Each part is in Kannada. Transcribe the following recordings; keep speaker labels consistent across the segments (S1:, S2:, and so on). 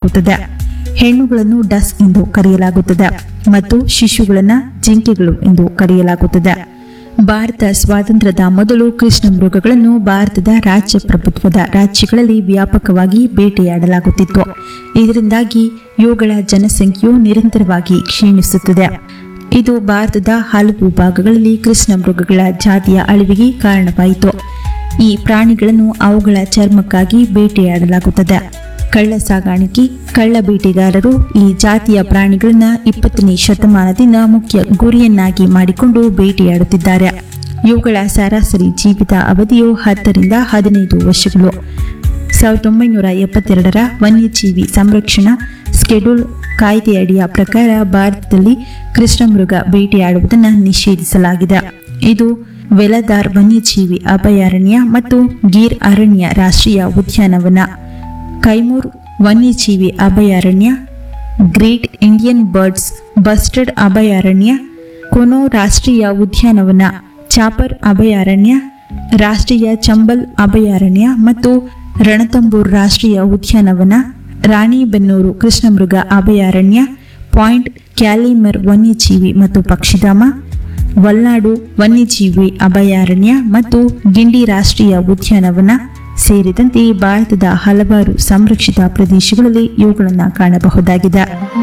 S1: ಕರೆಯಲಾಗುತ್ತದೆ ಹೆಣ್ಣುಗಳನ್ನು ಡಸ್ ಎಂದು ಕರೆಯಲಾಗುತ್ತದೆ ಮತ್ತು ಶಿಶುಗಳನ್ನು ಜಿಂಕೆಗಳು ಎಂದು ಕರೆಯಲಾಗುತ್ತದೆ ಭಾರತ ಸ್ವಾತಂತ್ರ್ಯದ ಮೊದಲು ಕೃಷ್ಣ ಮೃಗಗಳನ್ನು ಭಾರತದ ರಾಜ್ಯ ಪ್ರಭುತ್ವದ ರಾಜ್ಯಗಳಲ್ಲಿ ವ್ಯಾಪಕವಾಗಿ ಬೇಟೆಯಾಡಲಾಗುತ್ತಿತ್ತು ಇದರಿಂದಾಗಿ ಇವುಗಳ ಜನಸಂಖ್ಯೆಯು ನಿರಂತರವಾಗಿ ಕ್ಷೀಣಿಸುತ್ತದೆ ಇದು ಭಾರತದ ಹಲವು ಭಾಗಗಳಲ್ಲಿ ಕೃಷ್ಣ ಮೃಗಗಳ ಜಾತಿಯ ಅಳಿವಿಗೆ ಕಾರಣವಾಯಿತು ಈ ಪ್ರಾಣಿಗಳನ್ನು ಅವುಗಳ ಚರ್ಮಕ್ಕಾಗಿ ಬೇಟೆಯಾಡಲಾಗುತ್ತದೆ ಕಳ್ಳ ಸಾಗಾಣಿಕೆ ಕಳ್ಳ ಬೇಟೆಗಾರರು ಈ ಜಾತಿಯ ಪ್ರಾಣಿಗಳನ್ನ ಇಪ್ಪತ್ತನೇ ಶತಮಾನದಿಂದ ಮುಖ್ಯ ಗುರಿಯನ್ನಾಗಿ ಮಾಡಿಕೊಂಡು ಬೇಟೆಯಾಡುತ್ತಿದ್ದಾರೆ ಇವುಗಳ ಸರಾಸರಿ ಜೀವಿತ ಅವಧಿಯು ಹತ್ತರಿಂದ ಹದಿನೈದು ವರ್ಷಗಳು ಸಾವಿರದ ಒಂಬೈನೂರ ಎಪ್ಪತ್ತೆರಡರ ವನ್ಯಜೀವಿ ಸಂರಕ್ಷಣಾ ಸ್ಕೆಡ್ಯೂಲ್ ಕಾಯ್ದೆಯಡಿಯ ಪ್ರಕಾರ ಭಾರತದಲ್ಲಿ ಕೃಷ್ಣಮೃಗ ಬೇಟೆಯಾಡುವುದನ್ನು ನಿಷೇಧಿಸಲಾಗಿದೆ ಇದು ವೆಲದಾರ್ ವನ್ಯಜೀವಿ ಅಭಯಾರಣ್ಯ ಮತ್ತು ಗೀರ್ ಅರಣ್ಯ ರಾಷ್ಟ್ರೀಯ ಉದ್ಯಾನವನ ಕೈಮೂರ್ ವನ್ಯಜೀವಿ ಅಭಯಾರಣ್ಯ ಗ್ರೇಟ್ ಇಂಡಿಯನ್ ಬರ್ಡ್ಸ್ ಬಸ್ಟರ್ಡ್ ಅಭಯಾರಣ್ಯ ಕೊನೋ ರಾಷ್ಟ್ರೀಯ ಉದ್ಯಾನವನ ಚಾಪರ್ ಅಭಯಾರಣ್ಯ ರಾಷ್ಟ್ರೀಯ ಚಂಬಲ್ ಅಭಯಾರಣ್ಯ ಮತ್ತು ರಣತಂಬೂರ್ ರಾಷ್ಟ್ರೀಯ ಉದ್ಯಾನವನ ರಾಣಿಬೆನ್ನೂರು ಕೃಷ್ಣಮೃಗ ಅಭಯಾರಣ್ಯ ಪಾಯಿಂಟ್ ಕ್ಯಾಲಿಮರ್ ವನ್ಯಜೀವಿ ಮತ್ತು ಪಕ್ಷಿಧಾಮ ವಲ್ನಾಡು ವನ್ಯಜೀವಿ ಅಭಯಾರಣ್ಯ ಮತ್ತು ಗಿಂಡಿ ರಾಷ್ಟ್ರೀಯ ಉದ್ಯಾನವನ ಸೇರಿದಂತೆ ಭಾರತದ ಹಲವಾರು ಸಂರಕ್ಷಿತ ಪ್ರದೇಶಗಳಲ್ಲಿ ಇವುಗಳನ್ನು ಕಾಣಬಹುದಾಗಿದೆ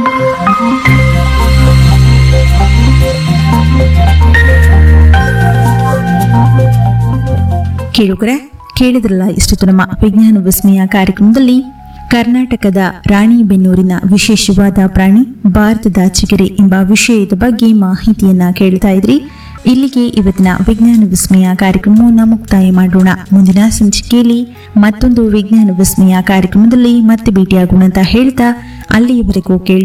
S1: ಕೇಳುಗರೆ ಕೇಳಿದ್ರಲ್ಲ ಇಷ್ಟು ನಮ್ಮ ವಿಜ್ಞಾನ ವಿಸ್ಮಯ ಕಾರ್ಯಕ್ರಮದಲ್ಲಿ ಕರ್ನಾಟಕದ ರಾಣಿಬೆನ್ನೂರಿನ ವಿಶೇಷವಾದ ಪ್ರಾಣಿ ಭಾರತದ ಚಿಗರೆ ಎಂಬ ವಿಷಯದ ಬಗ್ಗೆ ಮಾಹಿತಿಯನ್ನ ಕೇಳ್ತಾ ಇದ್ರಿ ಇಲ್ಲಿಗೆ ಇವತ್ತಿನ ವಿಜ್ಞಾನ ವಿಸ್ಮಯ ಕಾರ್ಯಕ್ರಮವನ್ನು ಮುಕ್ತಾಯ ಮಾಡೋಣ ಮುಂದಿನ ಸಂಚಿಕೆಯಲ್ಲಿ ಮತ್ತೊಂದು ವಿಜ್ಞಾನ ವಿಸ್ಮಯ ಕಾರ್ಯಕ್ರಮದಲ್ಲಿ ಮತ್ತೆ ಭೇಟಿಯಾಗೋಣ ಅಂತ ಹೇಳ್ತಾ ಅಲ್ಲಿಯವರೆಗೂ ಕೇಳಿ